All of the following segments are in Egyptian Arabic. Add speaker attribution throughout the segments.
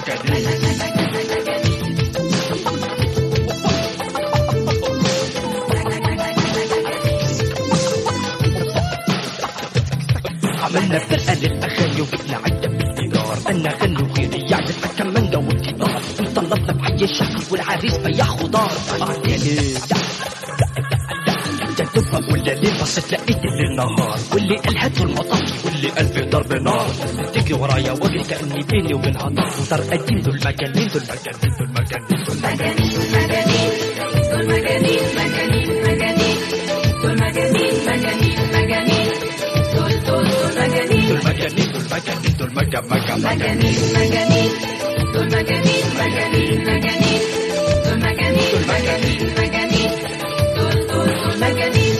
Speaker 1: مجانين عملنا فرقة للأغاني وجبنا عدة بالدينار أنا غني وغيري يعزف كمانجا والجيتار وطلبنا بحي الشكل والعريس بياع خضار طلعت يا ليل انت تبقى ولا ليه بصيت لقيت الليل نهار واللي قال هاتوا المطافي واللي قال في ضرب نار تجري ورايا واجري كاني بيني وبينها نار ودار قديم دول مجانين دول مجانين دول مجانين دول مجانين
Speaker 2: مجانين مجانين دول مجانين مجانين مجانين مجانين مجانين دول دول دول مجانين
Speaker 1: دول مجانين دول مجانين دول مجا مجا
Speaker 2: مجانين مجانين دول مجانين مجانين مجانين دول مجانين مجانين مجانين دول دول دول مجانين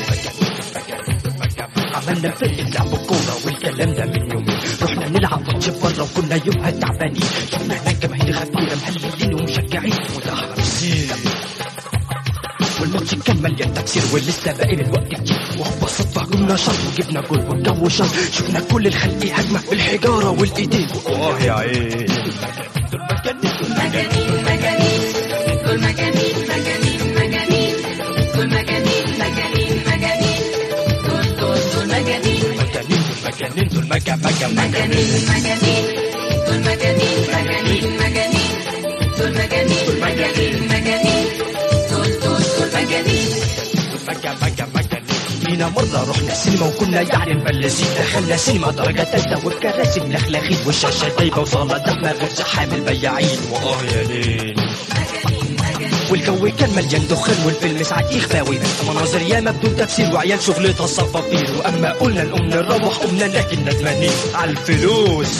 Speaker 1: عملنا فرقة لعب كورة والكلام ده من يومين رحنا نلعب ماتش بره وكنا يومها تعبانين شفنا هناك جماهير غفيرة مهللين ومشجعين وده خمسين والماتش كان مليان تكسير ولسه باقي الوقت كتير وهو صدفة هجومنا شط وجبنا جول والجو شط شفنا كل الخلق هجمة بالحجارة والايدين واه يا عين دول مجانين دول
Speaker 2: مجانين مجانين دول مجانين مجانين مجانين دول مجانين مجانين مجانين دول دول دول مجانين
Speaker 1: مجانين دول مجانين دول مجا مجا
Speaker 2: مجانين مجانين دول مجانين مجانين مجانين دول مجانين مجانين مجانين دول دول دول مجانين
Speaker 1: مجا مجا مجانين جينا مرة رحنا السينما وكنا يعني مبلزين دخلنا سينما درجة تالتة والكراسي ملخلخين والشاشة دايبة وصالة زحمة غير زحام البياعين واه يا ليل والجو كان مليان دخان والفيلم ساعات يخفاوي مناظر ياما بدون تفسير وعيال شغلتها صفافير واما قلنا نقوم نروح قمنا لكن ندمانين على الفلوس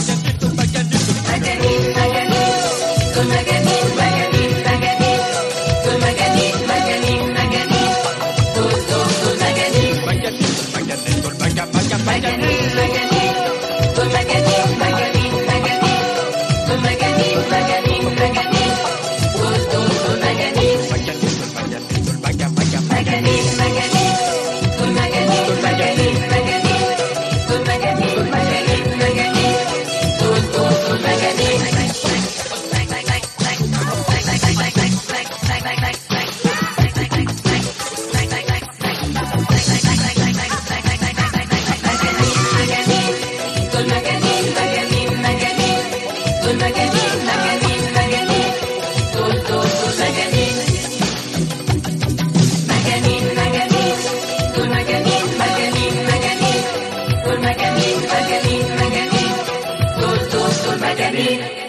Speaker 2: مجانين مجانين دول مجانين مجانين مجانين دول مجانين مجانين مجانين دول دول دول مجانين
Speaker 1: مجانين مجانين دول مجا مجا مجانين
Speaker 2: مجانين مجانين دول مجانين مجانين مجانين دول مجانين مجانين مجانين دول دول دول مجانين
Speaker 1: مجانين مجانين دول مجا مجا
Speaker 2: مجانين مجانين دول مجانين مجانين مجانين دول مجانين مجانين مجانين دول دول دول مجانين مجانين دول مجانين مجانين مجانين دول مجانين مجانين مجانين دول دول دول مجانين مجانين مجانين دول مجانين مجانين مجانين دول مجانين مجانين مجانين دول دول دول مجانين